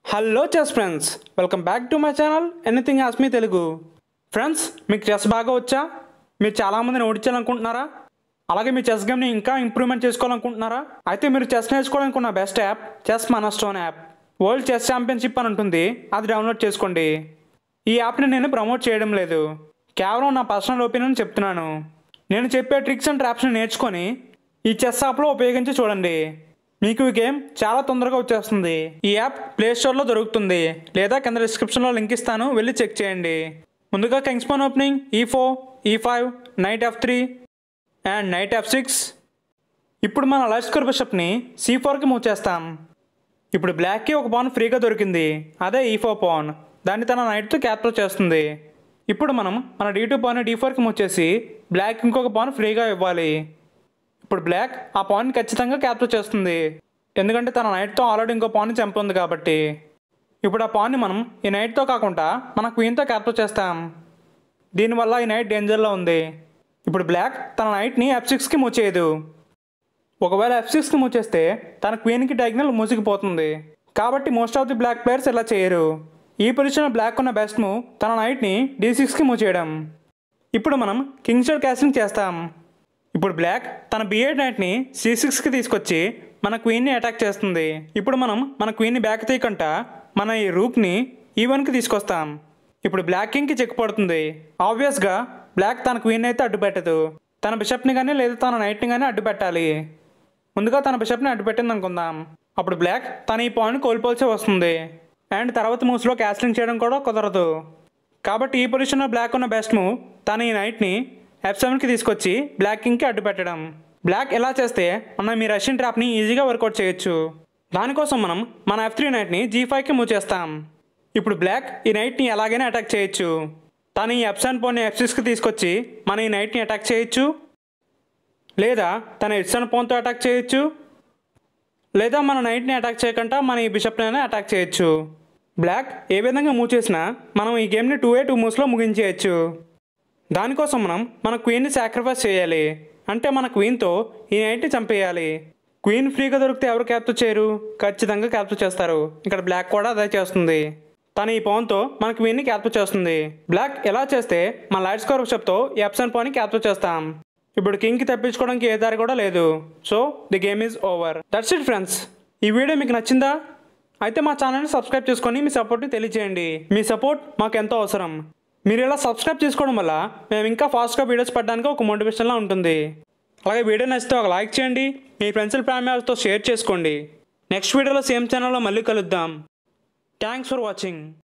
hello chess friends welcome back to my channel anything as మీ Telugu friends మీకు chess బాగా వచ్చా మీరు చాలామందిని ఓడించాలనుకుంటున్నారా అలాగే మీ చెస్ గేమ్ని ఇంకా ఇంప్రూవ్మెంట్ చేసుకోవాలనుకుంటున్నారా అయితే మీరు చెస్ నేర్చుకోవాలనుకున్న బెస్ట్ యాప్ చెస్ మనస్టోన్ యాప్ వరల్డ్ చెస్ ఛాంపియన్షిప్ అని ఉంటుంది అది డౌన్లోడ్ చేసుకోండి ఈ యాప్ని నేను ప్రమోట్ చేయడం లేదు కేవలం నా పర్సనల్ ఒపీనియన్ చెప్తున్నాను నేను చెప్పే ట్రిక్స్ అండ్ ట్రాప్స్ని నేర్చుకొని ఈ చెస్ యాప్లో ఉపయోగించి చూడండి మీకు ఈ గేమ్ చాలా తొందరగా వచ్చేస్తుంది ఈ యాప్ ప్లే స్టోర్లో దొరుకుతుంది లేదా కింద డిస్క్రిప్షన్లో లింక్ ఇస్తాను వెళ్ళి చెక్ చేయండి ముందుగా king's pawn opening E four E five knight F three and knight F six ఇప్పుడు మన లైఫ్ స్కోర్ బిషప్ని సి ఫోర్కి మూవ్ చేస్తాం ఇప్పుడు బ్లాక్కి ఒక పాన్ ఫ్రీగా దొరికింది అదే ఈ ఫోర్ పాన్ దాన్ని తన నైట్తో క్యాప్చర్ చేస్తుంది ఇప్పుడు మనం మన డీ టూ పాన్ డీ ఫోర్కి మూవ్ చేసి బ్లాక్ ఇంకొక పాన్ ఫ్రీగా ఇవ్వాలి ఇప్పుడు బ్లాక్ ఆ పాయింట్ ఖచ్చితంగా క్యాప్చర్ చేస్తుంది ఎందుకంటే తన నైట్తో ఆల్రెడీ ఇంకో పాయింట్ చంపుంది కాబట్టి ఇప్పుడు ఆ పాన్ని మనం ఈ నైట్తో కాకుండా మన క్వీన్తో క్యాప్చర్ చేస్తాం దీనివల్ల ఈ నైట్ డేంజర్లో ఉంది ఇప్పుడు బ్లాక్ తన నైట్ని ఎఫ్ సిక్స్కి మూవ్ చేయదు ఒకవేళ ఎఫ్ సిక్స్కి మూవ్ చేస్తే తన క్వీన్కి డయాగ్నల్ మూసికిపోతుంది కాబట్టి most of the black players ఇలా చేయరు ఈ పొజిషన్లో బ్లాక్ ఉన్న బెస్ట్ మూవ్ తన నైట్ని డీ సిక్స్కి మూవ్ చేయడం ఇప్పుడు మనం కింగ్ స్టార్ క్యాస్టింగ్ చేస్తాం ఇప్పుడు బ్లాక్ తన బిఎడ్ నైట్ని సి సిక్స్కి తీసుకొచ్చి మన క్వీన్ని అటాక్ చేస్తుంది ఇప్పుడు మనం మన క్వీన్ని బ్యాక్ తీయకుండా మన ఈ రూక్ని ఈవెన్కి తీసుకొస్తాం ఇప్పుడు బ్లాక్ కింగ్కి చెక్ పడుతుంది ఆబ్వియస్గా బ్లాక్ తన క్వీన్ అయితే అడ్డు పెట్టదు తన బిషప్ని కానీ లేదా తన నైట్ని కానీ అడ్డు పెట్టాలి ముందుగా తన బిషప్ని అడ్డు పెట్టింది అనుకుందాం అప్పుడు బ్లాక్ తన ఈ పాయింట్ కోల్పోల్సి వస్తుంది అండ్ తర్వాత మూవ్స్లో క్యాస్లింగ్ చేయడం కూడా కుదరదు కాబట్టి ఈ పొజిషన్లో బ్లాక్ ఉన్న బెస్ట్ మూవ్ తన ఈ నైట్ని ఎఫ్ సెవెన్కి తీసుకొచ్చి బ్లాక్ కింగ్కి అడ్డు పెట్టడం బ్లాక్ ఎలా చేస్తే మనం మీ రష్యన్ ట్రాప్ని ఈజీగా వర్కౌట్ చేయొచ్చు దానికోసం మనం మన ఎఫ్ త్రీ నైట్ని జీ ఫైవ్కి మూవ్ చేస్తాం ఇప్పుడు బ్లాక్ ఈ నైట్ని ఎలాగైనా అటాక్ చేయొచ్చు తను ఈ ఎఫ్ సెవెన్ పోని ఎఫ్ సిక్స్కి తీసుకొచ్చి మన ఈ నైట్ని అటాక్ చేయొచ్చు లేదా తన ఎఫ్ సెవెన్ పోన్తో అటాక్ చేయొచ్చు లేదా మన నైట్ని అటాక్ చేయకుండా మన ఈ బిషప్నైనా అటాక్ చేయొచ్చు బ్లాక్ ఏ విధంగా మూవ్ చేసినా మనం ఈ గేమ్ని టూ ఏ టూ మూవ్స్లో ముగించేయచ్చు దానికోసం మనం మన క్వీన్ని సాక్రిఫైస్ చేయాలి అంటే మన క్వీన్తో ఈ నైట్ని చంపేయాలి క్వీన్ ఫ్రీగా దొరికితే ఎవరు క్యాప్చర్ చేయరు ఖచ్చితంగా క్యాప్చర్ చేస్తారు ఇక్కడ బ్లాక్ కూడా అదే చేస్తుంది తను ఈ పవన్తో మన క్వీన్ని క్యాప్చర్ చేస్తుంది బ్లాక్ ఎలా చేస్తే మన లైట్ స్కోర్ బిషప్తో ఎప్సన్ పాన్ని క్యాప్చర్ చేస్తాం ఇప్పుడు కింగ్కి తప్పించుకోవడానికి ఏ దారి కూడా లేదు so the game is over that's it friends ఈ వీడియో మీకు నచ్చిందా అయితే మా ఛానల్ని సబ్స్క్రైబ్ చేసుకొని మీ సపోర్ట్ని తెలియజేయండి మీ సపోర్ట్ మాకు ఎంతో అవసరం మీరు ఇలా సబ్స్క్రైబ్ చేసుకోవడం వల్ల మేము ఇంకా ఫాస్ట్గా వీడియోస్ పెట్టడానికి ఒక మోటివేషన్లా ఉంటుంది అలాగే వీడియో నచ్చితే ఒక లైక్ చేయండి మీ ఫ్రెండ్స్ అండ్ ఫ్యామిలీతో షేర్ చేసుకోండి నెక్స్ట్ వీడియోలో సేమ్ ఛానల్లో మళ్ళీ కలుద్దాం థ్యాంక్స్ ఫర్ వాచింగ్